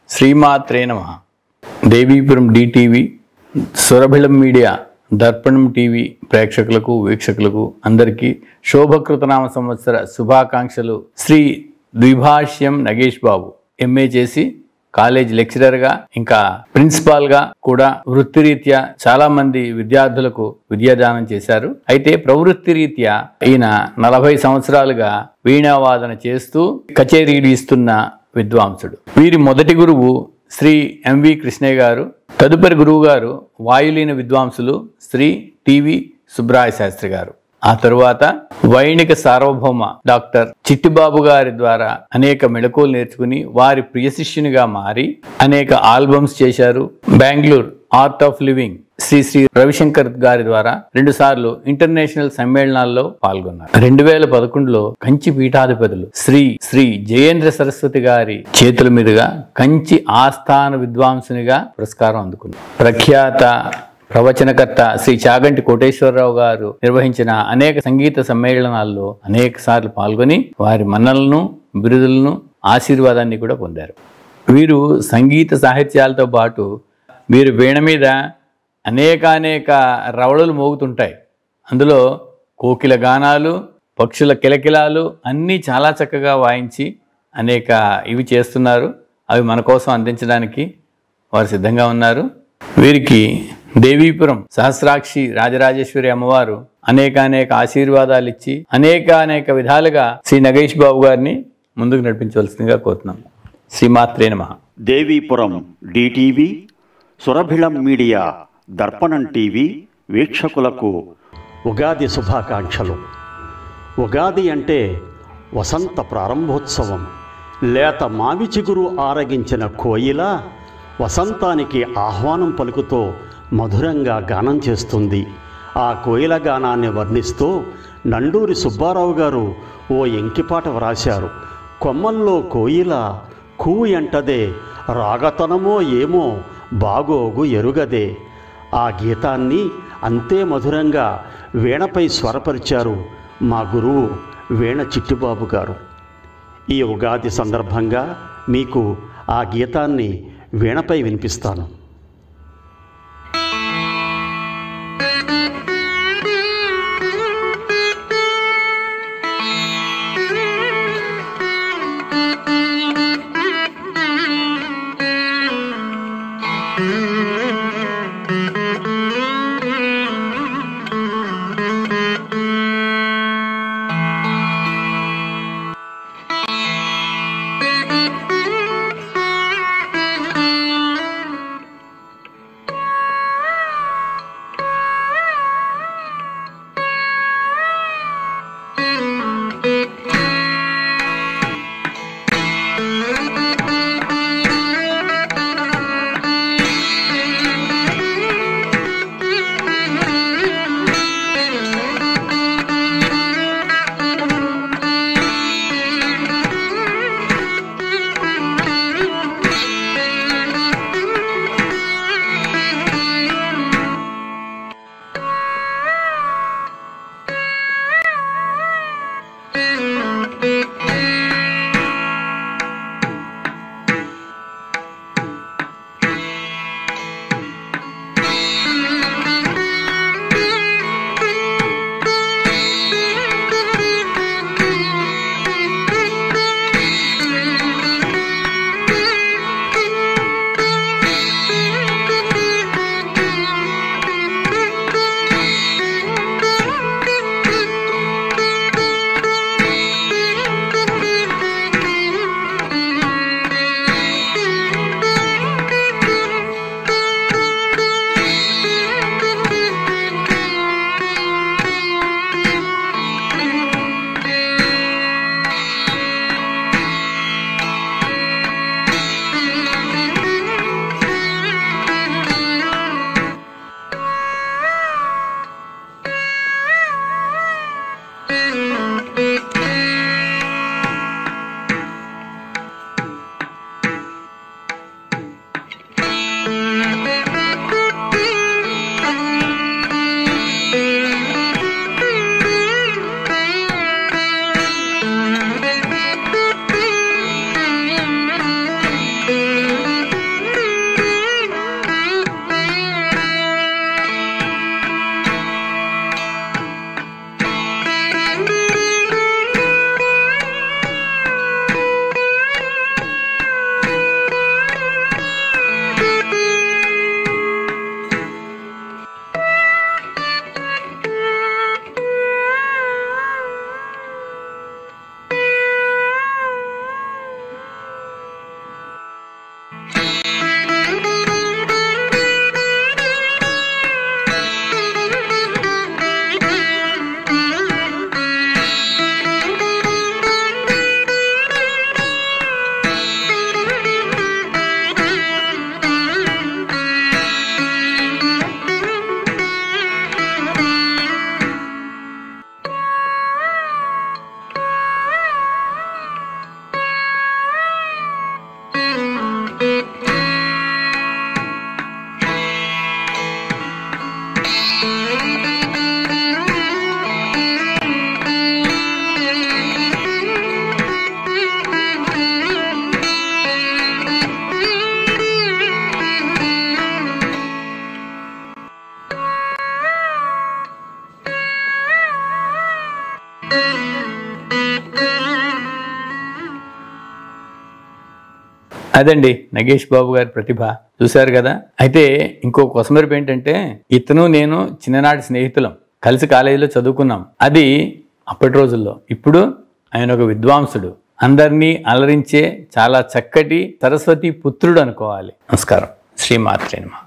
శ్రీమాత్రే నమ Devipuram DTV Surabhilam media Darpanam TV ప్రేక్షకులకు వీక్షకులకు అందరికీ శోభకృతనామ సంవత్సర శుభాకాంక్షలు శ్రీ ద్విభాష్యం నగేష్ బాబు ఎంఏ చేసి కాలేజ్ లెక్చరర్గా ఇంకా ప్రిన్సిపాల్గా కూడా వృత్తిరీత్యా చాలా మంది విద్యార్థులకు విద్యాదానం చేశారు అయితే ప్రవృత్తి రీత్యా ఈయన నలభై సంవత్సరాలుగా వీణావాదన చేస్తూ కచేరీలు ఇస్తున్న విద్వాంసుడు వీరి మొదటి గురువు శ్రీ ఎంవి కృష్ణయ్య గారు తదుపరి గురువు గారు వాయులీన విద్వాంసులు శ్రీ టివి సుబ్రాయ శాస్త్రి గారు ఆ తరువాత వైణిక సార్వభౌమ డాక్టర్ చిట్టిబాబు గారి ద్వారా అనేక మెళకువలు నేర్చుకుని వారి ప్రియ శిష్యునిగా మారి అనేక ఆల్బమ్స్ చేశారు Bengaluru art of living Sri Sri Ravishankar గారి ద్వారా రెండు సార్లు ఇంటర్నేషనల్ సమ్మేళనాల్లో పాల్గొన్నారు రెండు వేల పదకొండులో కంచి పీఠాధిపతులు శ్రీ శ్రీ జయేంద్ర సరస్వతి గారి చేతుల మీదుగా కంచి ఆస్థాన విద్వాంసునిగా పురస్కారం అందుకున్నారు ప్రఖ్యాత ప్రవచనకర్త శ్రీ చాగంటి కోటేశ్వరరావు గారు నిర్వహించిన అనేక సంగీత సమ్మేళనాల్లో అనేక సార్లు పాల్గొని వారి మన్నలను బిరుదులను ఆశీర్వాదాన్ని కూడా పొందారు వీరు సంగీత సాహిత్యాలతో పాటు వీరు వీణ మీద అనేకానేక రవళలు మోగుతుంటాయి అందులో కోకిల గానాలు పక్షుల కిలకిలాలు అన్నీ చాలా చక్కగా వాయించి అనేక ఇవి చేస్తున్నారు అవి మన కోసం అందించడానికి వారు సిద్ధంగా ఉన్నారు వీరికి దేవీపురం సహస్రాక్షి రాజరాజేశ్వరి అమ్మవారు అనేక అనేక ఆశీర్వాదాలు ఇచ్చి అనేక అనేక విధాలుగా శ్రీ నగేష్ బాబు గారిని ముందుకు నడిపించవలసిందిగా కోరుతున్నాం శ్రీమాత్రే నమః Devipuram DTV Surabhilam media Darpanam TV వీక్షకులకు ఉగాది శుభాకాంక్షలు ఉగాది అంటే వసంత ప్రారంభోత్సవం లేత మావి చిగురు ఆరగించిన కోయిల వసంతానికి ఆహ్వానం పలుకుతో మధురంగా గానం చేస్తుంది ఆ కోయిల గానాన్ని వర్ణిస్తూ నండూరి సుబ్బారావు గారు ఓ ఎంకిపాట వ్రాశారు కొమ్మల్లో కోయిల కూ ఎంటదే రాగతనమో ఏమో బాగోగు ఎరుగదే ఆ గీతాన్ని అంతే మధురంగా వీణపై స్వరపరిచారు మా గురువు వీణ చిట్టిబాబు గారు ఈ ఉగాది సందర్భంగా మీకు ఆ గీతాన్ని వీణపై వినిపిస్తాను Thank you. అదండి నగేష్ బాబు గారి ప్రతిభ చూశారు కదా అయితే ఇంకో కొసమెరుపు ఏంటంటే ఇతను నేను చిన్ననాటి స్నేహితులం కలిసి కాలేజీలో చదువుకున్నాం అది అప్పటి రోజుల్లో ఇప్పుడు ఆయన ఒక విద్వాంసుడు అందరినీ అలరించే చాలా చక్కటి సరస్వతి పుత్రుడు అనుకోవాలి నమస్కారం శ్రీమాత్రేనమా